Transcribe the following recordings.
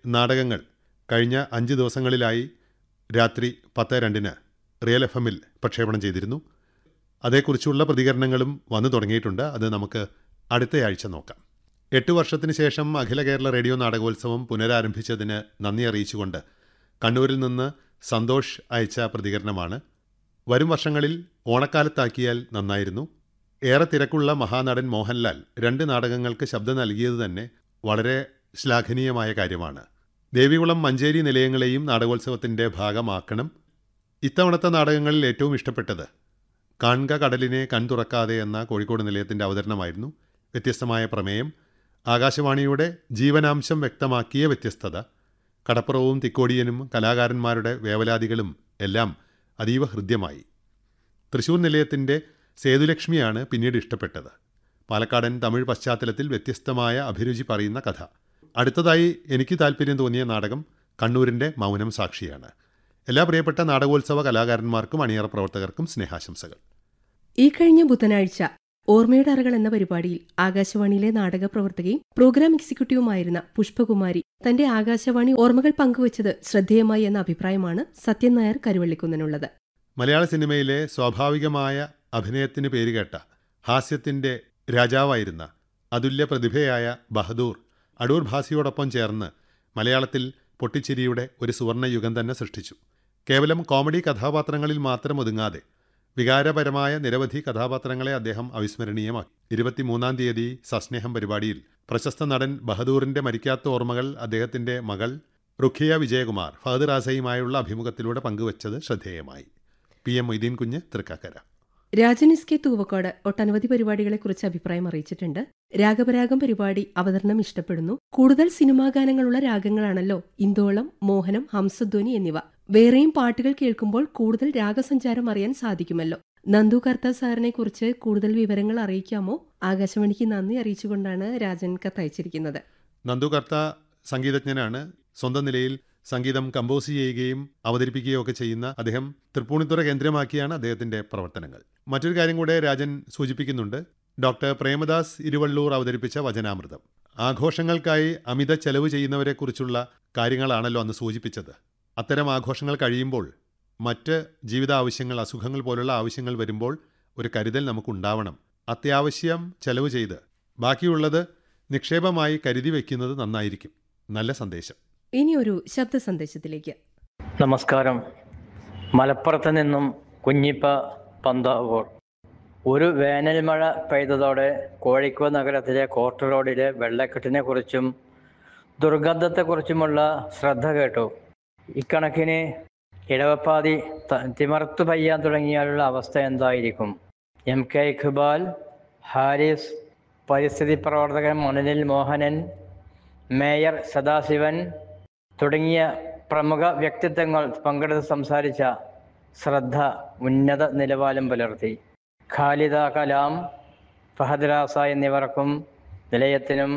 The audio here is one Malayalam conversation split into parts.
നാടകങ്ങൾ കഴിഞ്ഞ അഞ്ച് ദിവസങ്ങളിലായി രാത്രി പത്ത് രണ്ടിന് റിയൽ എഫ് എമ്മിൽ പ്രക്ഷേപണം ചെയ്തിരുന്നു അതേക്കുറിച്ചുള്ള പ്രതികരണങ്ങളും വന്നു തുടങ്ങിയിട്ടുണ്ട് അത് നമുക്ക് അടുത്തയാഴ്ച നോക്കാം എട്ട് വർഷത്തിന് ശേഷം അഖില കേരള റേഡിയോ നാടകോത്സവം പുനരാരംഭിച്ചതിന് നന്ദി അറിയിച്ചുകൊണ്ട് കണ്ണൂരിൽ നിന്ന് സന്തോഷ് അയച്ച പ്രതികരണമാണ് വരും വർഷങ്ങളിൽ ഓണക്കാലത്താക്കിയാൽ നന്നായിരുന്നു ഏറെ തിരക്കുള്ള മഹാനടൻ മോഹൻലാൽ രണ്ട് നാടകങ്ങൾക്ക് ശബ്ദം നൽകിയത് തന്നെ വളരെ ശ്ലാഘനീയമായ കാര്യമാണ് ദേവികുളം മഞ്ചേരി നിലയങ്ങളെയും നാടകോത്സവത്തിൻ്റെ ഭാഗമാക്കണം ഇത്തവണത്തെ നാടകങ്ങളിൽ ഏറ്റവും ഇഷ്ടപ്പെട്ടത് കാൺക കടലിനെ കൺതുറക്കാതെ എന്ന കോഴിക്കോട് നിലയത്തിൻ്റെ അവതരണമായിരുന്നു വ്യത്യസ്തമായ പ്രമേയം ആകാശവാണിയുടെ ജീവനാംശം വ്യക്തമാക്കിയ വ്യത്യസ്തത കടപ്പുറവും തിക്കോടിയനും കലാകാരന്മാരുടെ വേവലാതികളും എല്ലാം അതീവ ഹൃദ്യമായി തൃശൂർ നിലയത്തിൻ്റെ സേതുലക്ഷ്മിയാണ് പിന്നീട് ഇഷ്ടപ്പെട്ടത് പാലക്കാടൻ തമിഴ് പശ്ചാത്തലത്തിൽ വ്യത്യസ്തമായ അഭിരുചി പറയുന്ന കഥ അടുത്തതായി എനിക്ക് താല്പര്യം തോന്നിയ നാടകം കണ്ണൂരിൻ്റെ മൗനം സാക്ഷിയാണ് എല്ലാ പ്രിയപ്പെട്ട നാടകോത്സവ കലാകാരന്മാർക്കും അണിയറ പ്രവർത്തകർക്കും സ്നേഹാശംസകൾ ഈ കഴിഞ്ഞ ബുധനാഴ്ച ഓർമ്മയുടെ അറകൾ എന്ന പരിപാടിയിൽ ആകാശവാണിയിലെ നാടക പ്രവർത്തകയും പ്രോഗ്രാം എക്സിക്യൂട്ടീവുമായിരുന്ന പുഷ്പകുമാരി തന്റെ ആകാശവാണി ഓർമ്മകൾ പങ്കുവച്ചത് ശ്രദ്ധേയമായി എന്ന അഭിപ്രായമാണ് സത്യൻ നായർ കരുവള്ളിക്കുന്നിനുള്ളത് മലയാള സിനിമയിലെ സ്വാഭാവികമായ അഭിനയത്തിന് പേരുകേട്ട ഹാസ്യത്തിൻ്റെ രാജാവായിരുന്ന അതുല്യ പ്രതിഭയായ ബഹദൂർ അടൂർ ഭാസിയോടൊപ്പം ചേർന്ന് മലയാളത്തിൽ പൊട്ടിച്ചിരിയുടെ ഒരു സുവർണയുഗം തന്നെ സൃഷ്ടിച്ചു കേവലം കോമഡി കഥാപാത്രങ്ങളിൽ മാത്രം ഒതുങ്ങാതെ വികാരപരമായ നിരവധി കഥാപാത്രങ്ങളെ അദ്ദേഹം അവിസ്മരണീയമാക്കി ഇരുപത്തിമൂന്നാം തീയതി സസ്നേഹം പരിപാടിയിൽ പ്രശസ്ത നടൻ ബഹദൂറിന്റെ മരിക്കാത്ത ഓർമ്മകൾ അദ്ദേഹത്തിന്റെ മകൾ റുഖിയ വിജയകുമാർ ഫഹദ് റാസയുമായുള്ള അഭിമുഖത്തിലൂടെ പങ്കുവച്ചത് ശ്രദ്ധേയമായി P M Moideen Kunju Thrikkakara Rajan S K Thoovakkode ഒട്ടനവധി പരിപാടികളെക്കുറിച്ച് അഭിപ്രായം അറിയിച്ചിട്ടുണ്ട് രാഗപരാഗം പരിപാടി അവതരണം ഇഷ്ടപ്പെടുന്നു കൂടുതൽ സിനിമാ ഗാനങ്ങളുള്ള രാഗങ്ങളാണല്ലോ ഇന്ദോളം മോഹനം ഹംസധ്വനി എന്നിവ വേറെയും പാട്ടുകൾ കേൾക്കുമ്പോൾ കൂടുതൽ രാഗസഞ്ചാരം അറിയാൻ സാധിക്കുമല്ലോ നന്ദു കർത്ത സാറിനെ കുറിച്ച് കൂടുതൽ വിവരങ്ങൾ അറിയിക്കാമോ ആകാശവാണിക്ക് നന്ദി അറിയിച്ചുകൊണ്ടാണ് രാജൻ കത്തയച്ചിരിക്കുന്നത് നന്ദു കർത്ത സംഗീതജ്ഞനാണ് സ്വന്തം നിലയിൽ സംഗീതം കമ്പോസ് ചെയ്യുകയും അവതരിപ്പിക്കുകയും ഒക്കെ ചെയ്യുന്ന അദ്ദേഹം തൃപ്പൂണിത്തുറ കേന്ദ്രമാക്കിയാണ് അദ്ദേഹത്തിന്റെ പ്രവർത്തനങ്ങൾ മറ്റൊരു കാര്യം കൂടെ രാജൻ സൂചിപ്പിക്കുന്നുണ്ട് ഡോക്ടർ പ്രേമദാസ് ഇരുവള്ളൂർ അവതരിപ്പിച്ച വചനാമൃതം ആഘോഷങ്ങൾക്കായി അമിത ചെലവ് ചെയ്യുന്നവരെക്കുറിച്ചുള്ള കാര്യങ്ങളാണല്ലോ അന്ന് സൂചിപ്പിച്ചത് അത്തരം ആഘോഷങ്ങൾ കഴിയുമ്പോൾ മറ്റ് ജീവിത ആവശ്യങ്ങൾ അസുഖങ്ങൾ പോലുള്ള ആവശ്യങ്ങൾ വരുമ്പോൾ ഒരു കരുതൽ നമുക്കുണ്ടാവണം അത്യാവശ്യം ചെലവ് ചെയ്ത് ബാക്കിയുള്ളത് നിക്ഷേപമായി കരുതി വയ്ക്കുന്നത് നന്നായിരിക്കും നല്ല സന്ദേശം ഇനി ഒരു ശബ്ദ സന്ദേശത്തിലേക്ക് നമസ്കാരം മലപ്പുറത്ത് നിന്നും കുഞ്ഞിപ്പ പന്താവൂർ ഒരു വേനൽ മഴ പെയ്തതോടെ കോഴിക്കോട് നഗരത്തിലെ കോർട്ട് റോഡിലെ വെള്ളക്കെട്ടിനെ കുറിച്ചും ദുർഗന്ധത്തെക്കുറിച്ചുമുള്ള ശ്രദ്ധ കേട്ടു ഇക്കണക്കിന് ഇടവപ്പാതി ത- തിമർത്തു പെയ്യാൻ തുടങ്ങിയാലുള്ള അവസ്ഥ എന്തായിരിക്കും എം കെ ഇഖ്ബാൽ ഹാരിസ് പരിസ്ഥിതി പ്രവർത്തകൻ മണലിൽ മോഹനൻ മേയർ സദാശിവൻ തുടങ്ങിയ പ്രമുഖ വ്യക്തിത്വങ്ങൾ പങ്കെടുത്ത് സംസാരിച്ച ശ്രദ്ധ ഉന്നത നിലവാരം പുലർത്തി ഖാലിദ കലാം ഫഹദ് രാസ എന്നിവർക്കും നിലയത്തിനും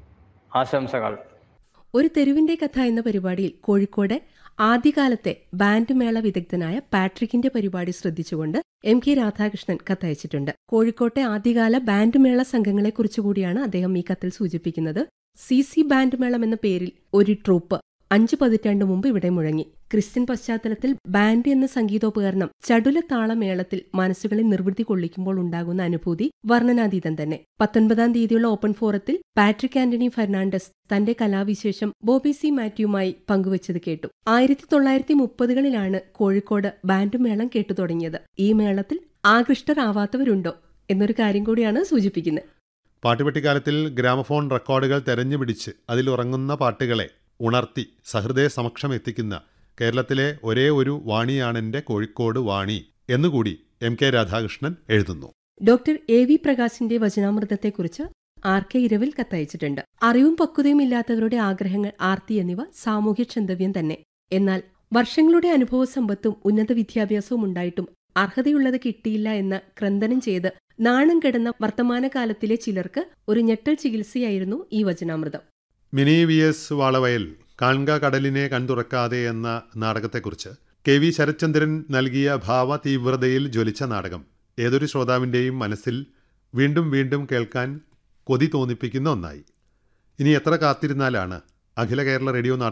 ആശംസകൾ ഒരു തെരുവിന്റെ കഥ എന്ന പരിപാടിയിൽ കോഴിക്കോട് ആദ്യകാലത്തെ ബാൻഡ് മേള വിദഗ്ധനായ പാട്രിക്കിന്റെ പരിപാടി ശ്രദ്ധിച്ചുകൊണ്ട് എം കെ രാധാകൃഷ്ണൻ കത്തയച്ചിട്ടുണ്ട് കോഴിക്കോട്ടെ ആദ്യകാല ബാൻഡ് മേള സംഘങ്ങളെക്കുറിച്ച് കൂടിയാണ് അദ്ദേഹം ഈ കത്തിൽ സൂചിപ്പിക്കുന്നത് സി സി ബാൻഡ് മേളം എന്ന പേരിൽ ഒരു ട്രൂപ്പ് അഞ്ചു പതിറ്റാണ്ട് മുമ്പ് ഇവിടെ മുഴങ്ങി ക്രിസ്ത്യൻ പശ്ചാത്തലത്തിൽ ബാൻഡ് എന്ന സംഗീതോപകരണം ചടുല താളമേളത്തിൽ മനസ്സുകളെ നിർവൃത്തി കൊള്ളിക്കുമ്പോൾ ഉണ്ടാകുന്ന അനുഭൂതി വർണ്ണനാതീതം തന്നെ പത്തൊൻപതാം തീയതിയുള്ള ഓപ്പൺ ഫോറത്തിൽ പാട്രിക് ആന്റണി ഫെർണാണ്ടസ് തന്റെ കലാവിശേഷം ബോബി സി മാത്യുവുമായി പങ്കുവച്ചത് കേട്ടു ആയിരത്തി തൊള്ളായിരത്തി മുപ്പതുകളിലാണ് കോഴിക്കോട് ബാൻഡ് മേളം കേട്ടു തുടങ്ങിയത് ഈ മേളത്തിൽ ആകൃഷ്ടരാവാത്തവരുണ്ടോ എന്നൊരു കാര്യം കൂടിയാണ് സൂചിപ്പിക്കുന്നത് പാട്ടുപെട്ടിക്കാലത്തിൽ ഗ്രാമഫോൺ റെക്കോർഡുകൾ തെരഞ്ഞുപിടിച്ച് അതിലുറങ്ങുന്ന പാട്ടുകളെ ഉണർത്തി സഹൃദയ സമക്ഷം എത്തിക്കുന്ന കേരളത്തിലെ ഒരേ ഒരു വാണിയാണെന്റെ കോഴിക്കോട് വാണി എന്നുകൂടി എം കെ രാധാകൃഷ്ണൻ എഴുതുന്നു ഡോക്ടർ എ വി പ്രകാശിന്റെ വചനാമൃതത്തെക്കുറിച്ച് ആർ കെ ഇരവിൽ കത്തയച്ചിട്ടുണ്ട് അറിവും പക്വതയും ഇല്ലാത്തവരുടെ ആഗ്രഹങ്ങൾ ആർത്തി എന്നിവ സാമൂഹ്യ ക്ഷന്തവ്യം തന്നെ എന്നാൽ വർഷങ്ങളുടെ അനുഭവ സമ്പത്തും ഉന്നത വിദ്യാഭ്യാസവും ഉണ്ടായിട്ടും അർഹതയുള്ളത് കിട്ടിയില്ല എന്ന് ക്രന്ദനം ചെയ്ത് നാണം കെടുന്ന വർത്തമാനകാലത്തിലെ ചിലർക്ക് ഒരു ഞെട്ടൽ ചികിത്സയായിരുന്നു ഈ വചനാമൃതം മിനി വി എസ് വാളവയൽ കാൺക കടലിനെ കൺതുറക്കാതെ എന്ന നാടകത്തെക്കുറിച്ച് കെ വി ശരത്ചന്ദ്രൻ നൽകിയ ഭാവ തീവ്രതയിൽ ജ്വലിച്ച നാടകം ഏതൊരു ശ്രോതാവിൻ്റെയും മനസ്സിൽ വീണ്ടും വീണ്ടും കേൾക്കാൻ കൊതി തോന്നിപ്പിക്കുന്ന ഒന്നായി ഇനി എത്ര കാത്തിരുന്നാലാണ് അഖില കേരള റേഡിയോ നാടക